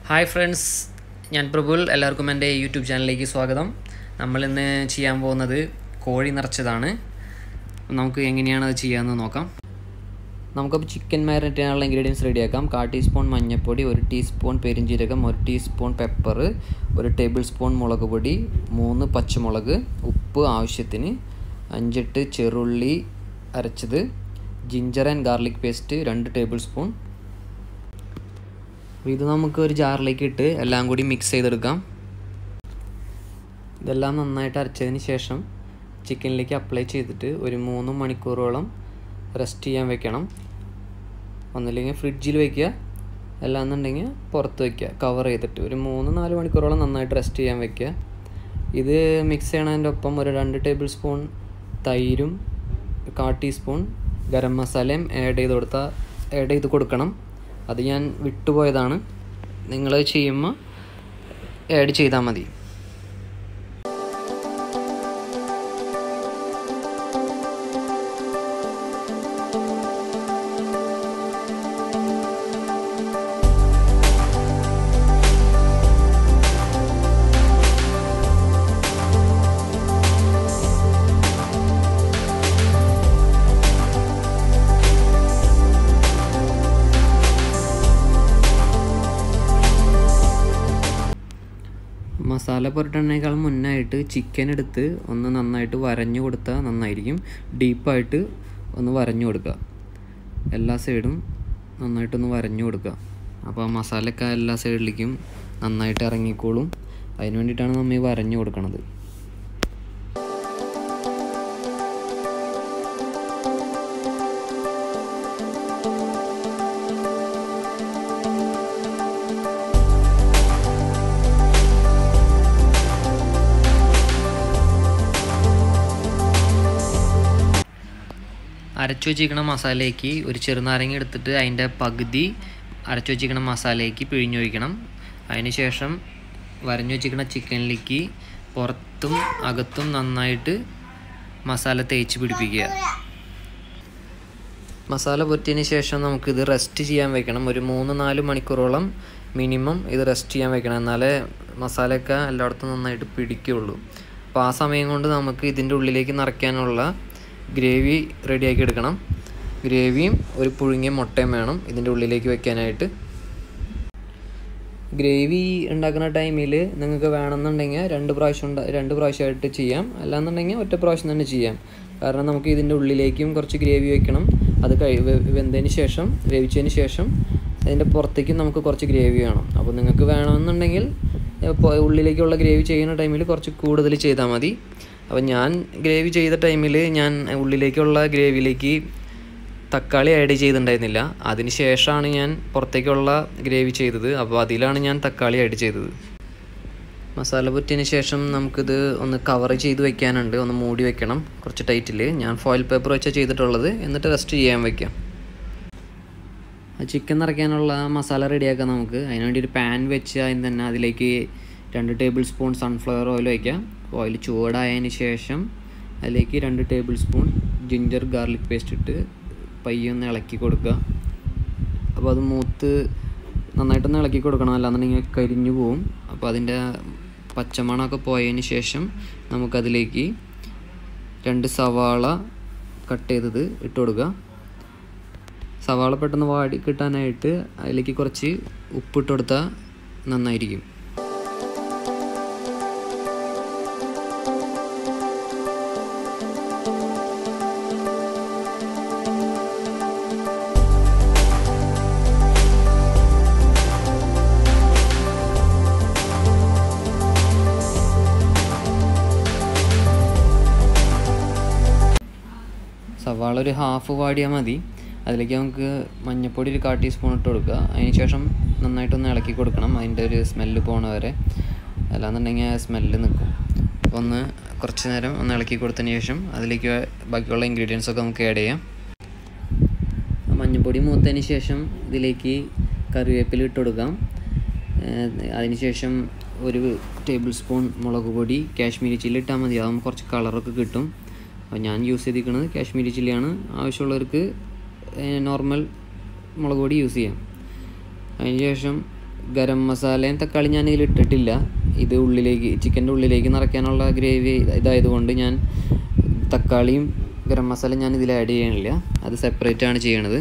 hi friends ഞാൻ പ്രഭുൽ എല്ലാവർക്കും എൻ്റെ യൂട്യൂബ് ചാനലിലേക്ക് സ്വാഗതം നമ്മളിന്ന് ചെയ്യാൻ പോകുന്നത് കോഴി നിറച്ചതാണ് നമുക്ക് എങ്ങനെയാണ് അത് ചെയ്യാമെന്ന് നോക്കാം നമുക്കപ്പോൾ ചിക്കൻ മാരിനേറ്റ് ചെയ്യാനുള്ള ഇൻഗ്രീഡിയൻസ് റെഡിയാക്കാം കാ ടീസ്പൂൺ മഞ്ഞൾപ്പൊടി ഒരു ടീസ്പൂൺ പെരിഞ്ജീരകം ഒരു ടീസ്പൂൺ പെപ്പർ ഒരു ടേബിൾ സ്പൂൺ മുളക് പൊടി മൂന്ന് പച്ചമുളക് ഉപ്പ് ആവശ്യത്തിന് അഞ്ചെട്ട് ചെറുള്ളി അരച്ചത് ജിഞ്ചർ ആൻഡ് ഗാർലിക് പേസ്റ്റ് രണ്ട് ടേബിൾ സ്പൂൺ അപ്പോൾ ഇത് നമുക്ക് ഒരു ജാറിലേക്ക് ഇട്ട് എല്ലാം കൂടി മിക്സ് ചെയ്തെടുക്കാം ഇതെല്ലാം നന്നായിട്ട് അരച്ചതിന് ശേഷം ചിക്കനിലേക്ക് അപ്ലൈ ചെയ്തിട്ട് ഒരു മൂന്ന് മണിക്കൂറോളം റെസ്റ്റ് ചെയ്യാൻ വെക്കണം ഒന്നില്ലെങ്കിൽ ഫ്രിഡ്ജിൽ വയ്ക്കുക അല്ലാന്നുണ്ടെങ്കിൽ പുറത്ത് വയ്ക്കുക കവർ ചെയ്തിട്ട് ഒരു മൂന്ന് നാല് മണിക്കൂറോളം നന്നായിട്ട് റെസ്റ്റ് ചെയ്യാൻ വെക്കുക ഇത് മിക്സ് ചെയ്യണതിൻ്റെ ഒപ്പം ഒരു രണ്ട് ടേബിൾ സ്പൂൺ തൈരും കാ ടീസ്പൂൺ ഗരം മസാലയും ആഡ് ചെയ്ത് കൊടുത്താൽ ആഡ് ചെയ്ത് കൊടുക്കണം അത് ഞാൻ വിട്ടുപോയതാണ് നിങ്ങൾ ചെയ്യുമ്പോൾ ആഡ് ചെയ്താൽ മതി മസാല പുരട്ടുന്നതിനേക്കാൾ മുന്നായിട്ട് ചിക്കൻ എടുത്ത് ഒന്ന് നന്നായിട്ട് വരഞ്ഞു കൊടുത്താൽ നന്നായിരിക്കും ഡീപ്പായിട്ട് ഒന്ന് വരഞ്ഞു കൊടുക്കുക എല്ലാ സൈഡും നന്നായിട്ടൊന്ന് വരഞ്ഞു കൊടുക്കുക അപ്പോൾ ആ മസാലയൊക്കെ എല്ലാ സൈഡിലേക്കും നന്നായിട്ട് ഇറങ്ങിക്കോളും അതിന് വേണ്ടിയിട്ടാണ് നമ്മൾ ഈ വരഞ്ഞു കൊടുക്കണത് അരച്ചു വച്ചിരിക്കണ മസാലയ്ക്ക് ഒരു ചെറുനാരങ്ങ എടുത്തിട്ട് അതിൻ്റെ പകുതി അരച്ചു വച്ചിരിക്കണ മസാലയ്ക്ക് പിഴിഞ്ഞൊഴിക്കണം അതിന് ശേഷം വരഞ്ഞു വച്ചിരിക്കണ ചിക്കനിലേക്ക് പുറത്തും അകത്തും നന്നായിട്ട് മസാല തേച്ച് പിടിപ്പിക്കുക മസാല പൊറ്റിയതിന് ശേഷം നമുക്കിത് റെസ്റ്റ് ചെയ്യാൻ വെക്കണം ഒരു മൂന്ന് നാല് മണിക്കൂറോളം മിനിമം ഇത് റെസ്റ്റ് ചെയ്യാൻ വെക്കണം എന്നാലേ മസാലയൊക്കെ എല്ലായിടത്തും നന്നായിട്ട് പിടിക്കുകയുള്ളൂ അപ്പോൾ ആ സമയം കൊണ്ട് നമുക്ക് ഇതിൻ്റെ ഉള്ളിലേക്ക് നിറയ്ക്കാനുള്ള ഗ്രേവി റെഡിയാക്കി എടുക്കണം ഗ്രേവിയും ഒരു പുഴുങ്ങിയ മുട്ടയും വേണം ഇതിൻ്റെ ഉള്ളിലേക്ക് വെക്കാനായിട്ട് ഗ്രേവി ഉണ്ടാക്കുന്ന ടൈമിൽ നിങ്ങൾക്ക് വേണമെന്നുണ്ടെങ്കിൽ രണ്ട് പ്രാവശ്യം രണ്ട് പ്രാവശ്യമായിട്ട് ചെയ്യാം അല്ലാന്നുണ്ടെങ്കിൽ ഒറ്റ പ്രാവശ്യം തന്നെ ചെയ്യാം കാരണം നമുക്ക് ഇതിൻ്റെ ഉള്ളിലേക്കും കുറച്ച് ഗ്രേവി വെക്കണം അത് കഴി വെന്തതിന് ശേഷം വേവിച്ചതിന് ശേഷം അതിൻ്റെ പുറത്തേക്കും നമുക്ക് കുറച്ച് ഗ്രേവി വേണം അപ്പോൾ നിങ്ങൾക്ക് വേണമെന്നുണ്ടെങ്കിൽ ഉള്ളിലേക്കുള്ള ഗ്രേവി ചെയ്യുന്ന ടൈമിൽ കുറച്ച് കൂടുതൽ ചെയ്താൽ മതി അപ്പോൾ ഞാൻ ഗ്രേവി ചെയ്ത ടൈമിൽ ഞാൻ ഉള്ളിലേക്കുള്ള ഗ്രേവിയിലേക്ക് തക്കാളി ആഡ് ചെയ്തിട്ടുണ്ടായിരുന്നില്ല അതിന് ശേഷമാണ് ഞാൻ പുറത്തേക്കുള്ള ഗ്രേവി ചെയ്തത് അപ്പോൾ അതിലാണ് ഞാൻ തക്കാളി ആഡ് ചെയ്തത് മസാല പുറ്റിന് ശേഷം നമുക്കിത് ഒന്ന് കവർ ചെയ്ത് വെക്കാനുണ്ട് ഒന്ന് മൂടി വെക്കണം കുറച്ച് ടൈറ്റിൽ ഞാൻ ഫോയിൽ പേപ്പർ വെച്ചാണ് ചെയ്തിട്ടുള്ളത് എന്നിട്ട് റെസ്റ്റ് ചെയ്യാൻ വെക്കാം ചിക്കൻ നിറയ്ക്കാനുള്ള മസാല റെഡിയാക്കാം നമുക്ക് അതിന് വേണ്ടി ഒരു പാൻ വെച്ച് അതിന് തന്നെ അതിലേക്ക് രണ്ട് ടേബിൾ സ്പൂൺ സൺഫ്ലവർ ഓയിൽ വയ്ക്കാം ഓയിൽ ചൂടായതിന് ശേഷം അതിലേക്ക് രണ്ട് tablespoon ginger garlic paste ഇട്ട് പയ്യെ ഒന്ന് ഇളക്കി കൊടുക്കുക അപ്പോൾ അത് മൂത്ത് നന്നായിട്ടൊന്ന് ഇളക്കി കൊടുക്കണം അല്ലാന്നുണ്ടെങ്കിൽ കരിഞ്ഞു പോവും അപ്പോൾ അതിൻ്റെ പച്ചമണമൊക്കെ പോയതിന് ശേഷം നമുക്കതിലേക്ക് രണ്ട് സവാള കട്ട് ചെയ്തത് ഇട്ട് കൊടുക്കുക സവാള പെട്ടെന്ന് വാടി കിട്ടാനായിട്ട് അതിലേക്ക് കുറച്ച് ഉപ്പിട്ട് കൊടുത്താൽ നന്നായിരിക്കും സവാള ഒരു ഹാഫ് വാടിയാൽ മതി അതിലേക്ക് നമുക്ക് മഞ്ഞൾപ്പൊടി ഒരു കാ ടീസ്പൂൺ ഇട്ട് കൊടുക്കുക അതിന് ശേഷം നന്നായിട്ടൊന്ന് ഇളക്കി കൊടുക്കണം അതിൻ്റെ ഒരു സ്മെല്ല് പോണ വരെ അല്ലാന്നുണ്ടെങ്കിൽ ആ സ്മെല്ല് നിൽക്കും അപ്പോൾ ഒന്ന് കുറച്ച് നേരം ഒന്ന് ഇളക്കി കൊടുത്തതിന് ശേഷം അതിലേക്ക് ബാക്കിയുള്ള ഇൻഗ്രീഡിയൻസ് ഒക്കെ നമുക്ക് ആഡ് ചെയ്യാം മഞ്ഞൾപ്പൊടി മൂത്തതിന് ശേഷം ഇതിലേക്ക് കറിവേപ്പില ഇട്ട് കൊടുക്കാം അതിനുശേഷം ഒരു ടേബിൾ സ്പൂൺ മുളക് പൊടി കാശ്മീരി ചില്ലി ഇട്ടാൽ മതി അതാകുമ്പോൾ കുറച്ച് കളറൊക്കെ കിട്ടും അപ്പോൾ ഞാൻ യൂസ് ചെയ്തിരിക്കുന്നത് കാശ്മീരി ചില്ലിയാണ് ആവശ്യമുള്ളവർക്ക് നോർമൽ മുളക് പൊടി യൂസ് ചെയ്യാം അതിനുശേഷം ഗരം മസാലയും തക്കാളി ഞാൻ ഇതിൽ ഇട്ടിട്ടില്ല ഇത് ഉള്ളിലേക്ക് ചിക്കൻ്റെ ഉള്ളിലേക്ക് നിറയ്ക്കാനുള്ള ഗ്രേവി ഇതായതുകൊണ്ട് ഞാൻ തക്കാളിയും ഗരം മസാല ഞാൻ ഇതിൽ ആഡ് ചെയ്യണില്ല അത് സെപ്പറേറ്റ് ആണ് ചെയ്യണത്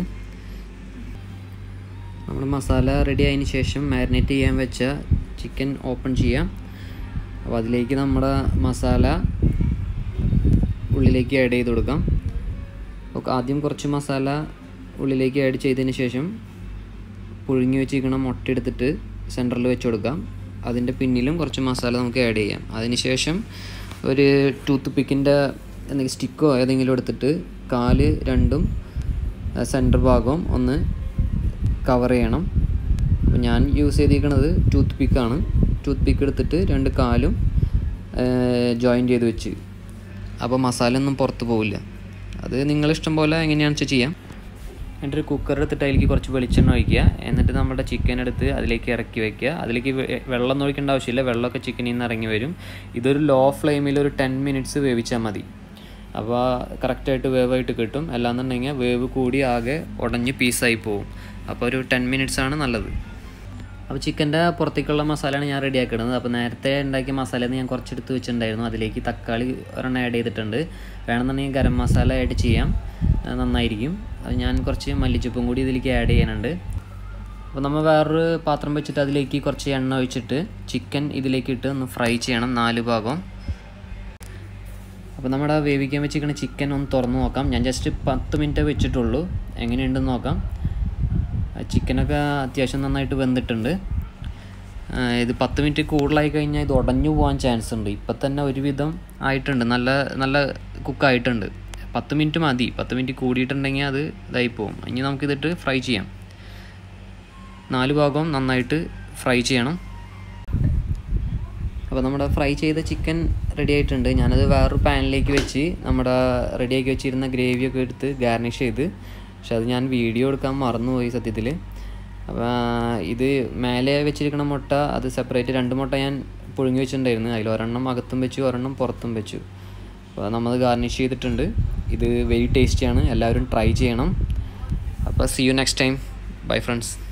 നമ്മുടെ മസാല റെഡി ആയതിന് ശേഷം മാരിനേറ്റ് ചെയ്യാൻ വെച്ച ചിക്കൻ ഓപ്പൺ ചെയ്യാം അപ്പോൾ അതിലേക്ക് നമ്മുടെ മസാല ഉള്ളിലേക്ക് ആഡ് ചെയ്ത് കൊടുക്കാം ഓക്കെ ആദ്യം കുറച്ച് മസാല ഉള്ളിലേക്ക് ആഡ് ചെയ്തതിന് ശേഷം പുഴുങ്ങി വെച്ചിരിക്കുന്ന മുട്ട എടുത്തിട്ട് സെൻറ്ററിൽ വെച്ച് കൊടുക്കാം അതിൻ്റെ പിന്നിലും കുറച്ച് മസാല നമുക്ക് ആഡ് ചെയ്യാം അതിനുശേഷം ഒരു ടൂത്ത് പിക്കിൻ്റെ എന്തെങ്കിലും സ്റ്റിക്കോ ഏതെങ്കിലും എടുത്തിട്ട് കാല് രണ്ടും സെൻറ്റർ ഭാഗവും ഒന്ന് കവർ ചെയ്യണം അപ്പോൾ ഞാൻ യൂസ് ചെയ്തിരിക്കുന്നത് ടൂത്ത് പിക്കാണ് ടൂത്ത് പിക്ക് എടുത്തിട്ട് രണ്ട് കാലും ജോയിൻ ചെയ്ത് വെച്ച് അപ്പോൾ മസാല ഒന്നും പുറത്ത് പോവില്ല അത് നിങ്ങളിഷ്ടം പോലെ എങ്ങനെയാണെന്ന് വെച്ചാൽ ചെയ്യാം എന്നിട്ട് ഒരു കുക്കർ എടുത്തിട്ട് അതിലേക്ക് കുറച്ച് വെളിച്ചെണ്ണ ഒഴിക്കുക എന്നിട്ട് നമ്മുടെ ചിക്കൻ എടുത്ത് അതിലേക്ക് ഇറക്കി വെക്കുക അതിലേക്ക് വെള്ളം ഒന്നും ഒഴിക്കേണ്ട ആവശ്യമില്ല വെള്ളമൊക്കെ ചിക്കനിൽ നിന്ന് ഇറങ്ങി വരും ഇതൊരു ലോ ഫ്ലെയിമിൽ ഒരു ടെൻ മിനിറ്റ്സ് വേവിച്ചാൽ മതി അപ്പോൾ കറക്റ്റായിട്ട് വേവായിട്ട് കിട്ടും അല്ലാന്നുണ്ടെങ്കിൽ വേവ് കൂടി ആകെ ഉടഞ്ഞ് പീസായി പോകും അപ്പോൾ ഒരു ടെൻ മിനിറ്റ്സ് ആണ് നല്ലത് അപ്പോൾ ചിക്കൻ്റെ പുറത്തേക്കുള്ള മസാലയാണ് ഞാൻ റെഡി ആക്കുന്നത് അപ്പോൾ നേരത്തെ ഉണ്ടാക്കിയ മസാലയിൽ നിന്ന് ഞാൻ കുറച്ചെടുത്ത് വെച്ചിട്ടുണ്ടായിരുന്നു അതിലേക്ക് തക്കാളി ഒരെണ്ണം ആഡ് ചെയ്തിട്ടുണ്ട് വേണമെന്നുണ്ടെങ്കിൽ ഗരം മസാല ആഡ് ചെയ്യാം നന്നായിരിക്കും അത് ഞാൻ കുറച്ച് മല്ലിച്ചപ്പും കൂടി ഇതിലേക്ക് ആഡ് ചെയ്യാനുണ്ട് അപ്പോൾ നമ്മൾ വേറൊരു പാത്രം വെച്ചിട്ട് അതിലേക്ക് കുറച്ച് എണ്ണ ഒഴിച്ചിട്ട് ചിക്കൻ ഇതിലേക്ക് ഇട്ട് ഒന്ന് ഫ്രൈ ചെയ്യണം നാല് ഭാഗം അപ്പോൾ നമ്മുടെ വേവിക്കാൻ വെച്ചിരിക്കുന്ന ചിക്കൻ ഒന്ന് തുറന്ന് നോക്കാം ഞാൻ ജസ്റ്റ് പത്ത് മിനിറ്റ് വെച്ചിട്ടുള്ളൂ എങ്ങനെയുണ്ടെന്ന് നോക്കാം ചിക്കനൊക്കെ അത്യാവശ്യം നന്നായിട്ട് വെന്തിട്ടുണ്ട് ഇത് പത്ത് മിനിറ്റ് കൂടുതലായി കഴിഞ്ഞാൽ ഇത് ഉടഞ്ഞു പോകാൻ ചാൻസ് ഉണ്ട് ഇപ്പം തന്നെ ഒരുവിധം ആയിട്ടുണ്ട് നല്ല നല്ല കുക്കായിട്ടുണ്ട് പത്ത് മിനിറ്റ് മതി പത്ത് മിനിറ്റ് കൂടിയിട്ടുണ്ടെങ്കിൽ അത് ഇതായി പോകും ഇനി നമുക്കിതിട്ട് ഫ്രൈ ചെയ്യാം നാല് ഭാഗവും നന്നായിട്ട് ഫ്രൈ ചെയ്യണം അപ്പോൾ നമ്മുടെ ഫ്രൈ ചെയ്ത ചിക്കൻ റെഡി ആയിട്ടുണ്ട് ഞാനത് വേറൊരു പാനിലേക്ക് വെച്ച് നമ്മുടെ റെഡിയാക്കി വെച്ചിരുന്ന ഗ്രേവിയൊക്കെ എടുത്ത് ഗാർണിഷ് ചെയ്ത് പക്ഷെ അത് ഞാൻ വീഡിയോ എടുക്കാൻ മറന്നുപോയി സത്യത്തിൽ അപ്പോൾ ഇത് മേലെ വെച്ചിരിക്കുന്ന മുട്ട അത് സെപ്പറേറ്റ് രണ്ട് മുട്ട ഞാൻ പുഴുങ്ങി വെച്ചിട്ടുണ്ടായിരുന്നു അതിൽ ഒരെണ്ണം അകത്തും വെച്ചു ഒരെണ്ണം പുറത്തും വെച്ചു അപ്പോൾ നമ്മൾ ഗാർണിഷ് ചെയ്തിട്ടുണ്ട് ഇത് വെരി ടേസ്റ്റിയാണ് എല്ലാവരും ട്രൈ ചെയ്യണം അപ്പോൾ see you next time bye friends